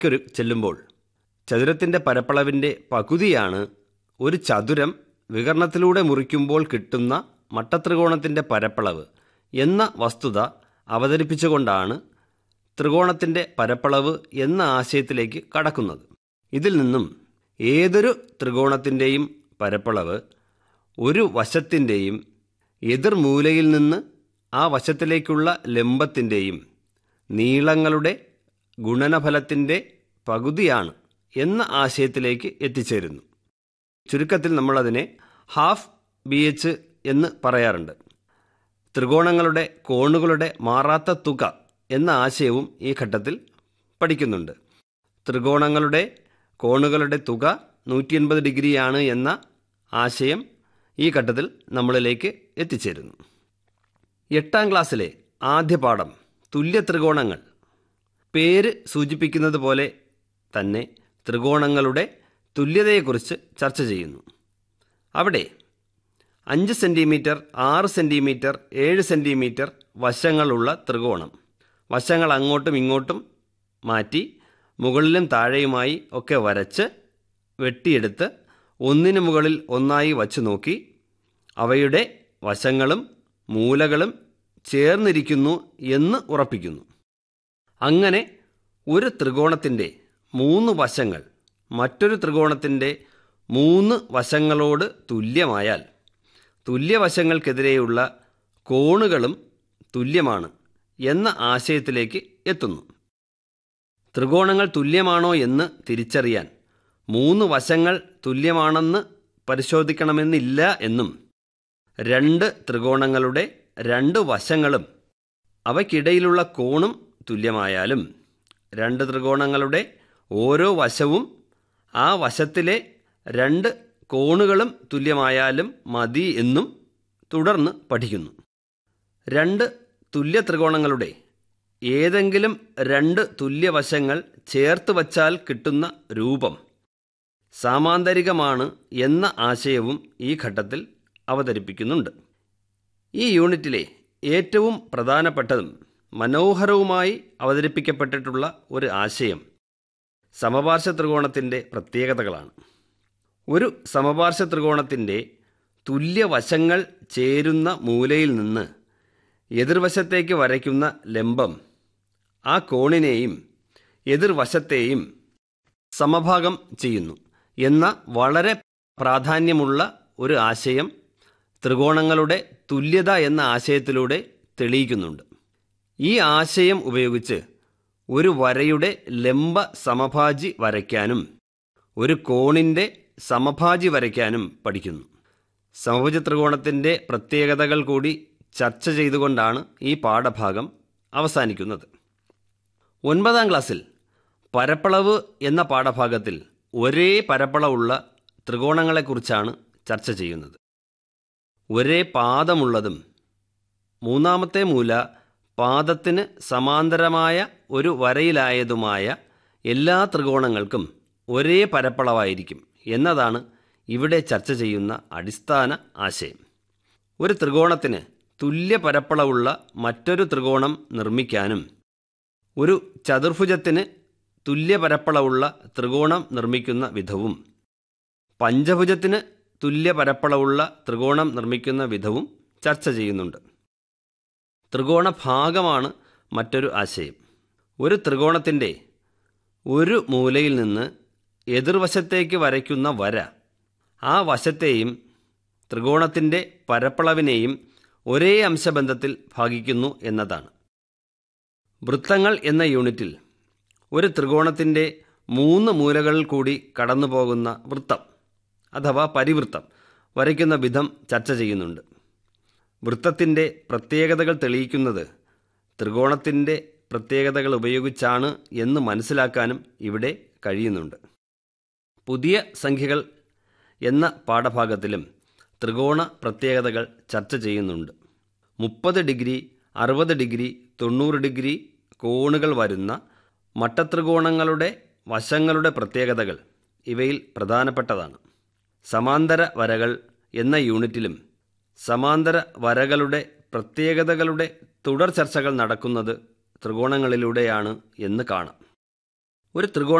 ക്കൊരു ചെല്ലുമ്പോൾ ചതുരത്തിൻ്റെ പരപ്പളവിൻ്റെ പകുതിയാണ് ഒരു ചതുരം വികരണത്തിലൂടെ മുറിക്കുമ്പോൾ കിട്ടുന്ന മട്ടത്രികോണത്തിൻ്റെ പരപ്പളവ് എന്ന വസ്തുത അവതരിപ്പിച്ചുകൊണ്ടാണ് ത്രികോണത്തിൻ്റെ പരപ്പളവ് എന്ന ആശയത്തിലേക്ക് കടക്കുന്നത് ഇതിൽ നിന്നും ഏതൊരു ത്രികോണത്തിൻ്റെയും പരപ്പളവ് ഒരു വശത്തിൻ്റെയും എതിർമൂലയിൽ നിന്ന് ആ വശത്തിലേക്കുള്ള ലംബത്തിൻ്റെയും നീളങ്ങളുടെ ഗുണനഫലത്തിൻ്റെ പകുതിയാണ് എന്ന ആശയത്തിലേക്ക് എത്തിച്ചേരുന്നു ചുരുക്കത്തിൽ നമ്മളതിനെ ഹാഫ് ബി എച്ച് എന്ന് പറയാറുണ്ട് ത്രികോണങ്ങളുടെ കോണുകളുടെ മാറാത്ത തുക എന്ന ആശയവും ഈ ഘട്ടത്തിൽ പഠിക്കുന്നുണ്ട് ത്രികോണങ്ങളുടെ കോണുകളുടെ തുക നൂറ്റി എൺപത് ഡിഗ്രിയാണ് എന്ന ആശയം ഈ ഘട്ടത്തിൽ നമ്മളിലേക്ക് എത്തിച്ചേരുന്നു എട്ടാം ക്ലാസ്സിലെ ആദ്യ പാഠം തുല്യ ത്രികോണങ്ങൾ പേര് സൂചിപ്പിക്കുന്നത് പോലെ തന്നെ ത്രികോണങ്ങളുടെ തുല്യതയെക്കുറിച്ച് ചർച്ച ചെയ്യുന്നു അവിടെ അഞ്ച് സെൻറ്റിമീറ്റർ ആറ് സെൻറ്റിമീറ്റർ ഏഴ് സെൻറ്റിമീറ്റർ വശങ്ങളുള്ള ത്രികോണം വശങ്ങൾ അങ്ങോട്ടും ഇങ്ങോട്ടും മാറ്റി മുകളിലും താഴെയുമായി ഒക്കെ വരച്ച് വെട്ടിയെടുത്ത് ഒന്നിനു മുകളിൽ ഒന്നായി വച്ചു നോക്കി അവയുടെ വശങ്ങളും മൂലകളും ചേർന്നിരിക്കുന്നു എന്ന് ഉറപ്പിക്കുന്നു അങ്ങനെ ഒരു ത്രികോണത്തിൻ്റെ മൂന്ന് വശങ്ങൾ മറ്റൊരു ത്രികോണത്തിൻ്റെ മൂന്ന് വശങ്ങളോട് തുല്യമായാൽ തുല്യവശങ്ങൾക്കെതിരെയുള്ള കോണുകളും തുല്യമാണ് എന്ന ആശയത്തിലേക്ക് എത്തുന്നു ത്രികോണങ്ങൾ തുല്യമാണോ എന്ന് തിരിച്ചറിയാൻ മൂന്ന് വശങ്ങൾ തുല്യമാണെന്ന് പരിശോധിക്കണമെന്നില്ല എന്നും രണ്ട് ത്രികോണങ്ങളുടെ രണ്ട് വശങ്ങളും അവയ്ക്കിടയിലുള്ള കോണും തുല്യമായാലും രണ്ട് ത്രികോണങ്ങളുടെ ഓരോ വശവും ആ വശത്തിലെ രണ്ട് കോണുകളും തുല്യമായാലും മതി എന്നും തുടർന്ന് പഠിക്കുന്നു രണ്ട് തുല്യ ത്രികോണങ്ങളുടെ ഏതെങ്കിലും രണ്ട് തുല്യവശങ്ങൾ ചേർത്ത് വച്ചാൽ കിട്ടുന്ന രൂപം സാമാന്തരികമാണ് എന്ന ആശയവും ഈ ഘട്ടത്തിൽ അവതരിപ്പിക്കുന്നുണ്ട് ഈ യൂണിറ്റിലെ ഏറ്റവും പ്രധാനപ്പെട്ടതും മനോഹരവുമായി അവതരിപ്പിക്കപ്പെട്ടിട്ടുള്ള ഒരു ആശയം സമപാർശ്വ ത്രികോണത്തിൻ്റെ പ്രത്യേകതകളാണ് ഒരു സമപാർശ്വ ത്രികോണത്തിൻ്റെ തുല്യവശങ്ങൾ ചേരുന്ന മൂലയിൽ നിന്ന് എതിർവശത്തേക്ക് വരയ്ക്കുന്ന ലംബം ആ കോണിനെയും എതിർവശത്തെയും സമഭാഗം ചെയ്യുന്നു എന്ന വളരെ പ്രാധാന്യമുള്ള ഒരു ആശയം ത്രികോണങ്ങളുടെ തുല്യത എന്ന ആശയത്തിലൂടെ തെളിയിക്കുന്നുണ്ട് ഈ ആശയം ഉപയോഗിച്ച് ഒരു വരയുടെ ലംബ സമഭാജി വരയ്ക്കാനും ഒരു കോണിൻ്റെ സമഭാജി വരയ്ക്കാനും പഠിക്കുന്നു സമഭുജ ത്രികോണത്തിൻ്റെ പ്രത്യേകതകൾ കൂടി ചർച്ച ചെയ്തുകൊണ്ടാണ് ഈ പാഠഭാഗം അവസാനിക്കുന്നത് ഒൻപതാം ക്ലാസ്സിൽ പരപ്പളവ് എന്ന പാഠഭാഗത്തിൽ ഒരേ പരപ്പളവുള്ള ത്രികോണങ്ങളെക്കുറിച്ചാണ് ചർച്ച ചെയ്യുന്നത് ഒരേ പാദമുള്ളതും മൂന്നാമത്തെ മൂല പാദത്തിന് സമാന്തരമായ ഒരു വരയിലായതുമായ എല്ലാ ത്രികോണങ്ങൾക്കും ഒരേ പരപ്പളവായിരിക്കും എന്നതാണ് ഇവിടെ ചർച്ച ചെയ്യുന്ന അടിസ്ഥാന ആശയം ഒരു ത്രികോണത്തിന് തുല്യ പരപ്പളവുള്ള മറ്റൊരു ത്രികോണം നിർമ്മിക്കാനും ഒരു ചതുർഭുജത്തിന് തുല്യ പരപ്പളവുള്ള ത്രികോണം നിർമ്മിക്കുന്ന വിധവും പഞ്ചഭുജത്തിന് തുല്യ പരപ്പളവുള്ള ത്രികോണം നിർമ്മിക്കുന്ന വിധവും ചർച്ച ചെയ്യുന്നുണ്ട് ത്രികോണ ഭാഗമാണ് മറ്റൊരു ആശയം ഒരു ത്രികോണത്തിൻ്റെ ഒരു മൂലയിൽ നിന്ന് എതിർവശത്തേക്ക് വരയ്ക്കുന്ന വര ആ വശത്തെയും ത്രികോണത്തിൻ്റെ പരപ്പളവിനെയും ഒരേ അംശബന്ധത്തിൽ ഭാഗിക്കുന്നു എന്നതാണ് വൃത്തങ്ങൾ എന്ന യൂണിറ്റിൽ ഒരു ത്രികോണത്തിൻ്റെ മൂന്ന് മൂലകളിൽ കൂടി കടന്നു പോകുന്ന വൃത്തം അഥവാ പരിവൃത്തം വരയ്ക്കുന്ന വിധം ചർച്ച ചെയ്യുന്നുണ്ട് വൃത്തത്തിൻ്റെ പ്രത്യേകതകൾ തെളിയിക്കുന്നത് ത്രികോണത്തിൻ്റെ പ്രത്യേകതകൾ ഉപയോഗിച്ചാണ് എന്ന് മനസ്സിലാക്കാനും ഇവിടെ കഴിയുന്നുണ്ട് പുതിയ സംഖ്യകൾ എന്ന പാഠഭാഗത്തിലും ത്രികോണ പ്രത്യേകതകൾ ചർച്ച ചെയ്യുന്നുണ്ട് മുപ്പത് ഡിഗ്രി അറുപത് ഡിഗ്രി തൊണ്ണൂറ് ഡിഗ്രി കോണുകൾ വരുന്ന മട്ടത്രികോണങ്ങളുടെ വശങ്ങളുടെ പ്രത്യേകതകൾ ഇവയിൽ പ്രധാനപ്പെട്ടതാണ് സമാന്തര വരകൾ എന്ന യൂണിറ്റിലും സമാന്തര വരകളുടെ പ്രത്യേകതകളുടെ തുടർ ചർച്ചകൾ നടക്കുന്നത് ത്രികോണങ്ങളിലൂടെയാണ് എന്ന് കാണാം ഒരു ത്രികോണ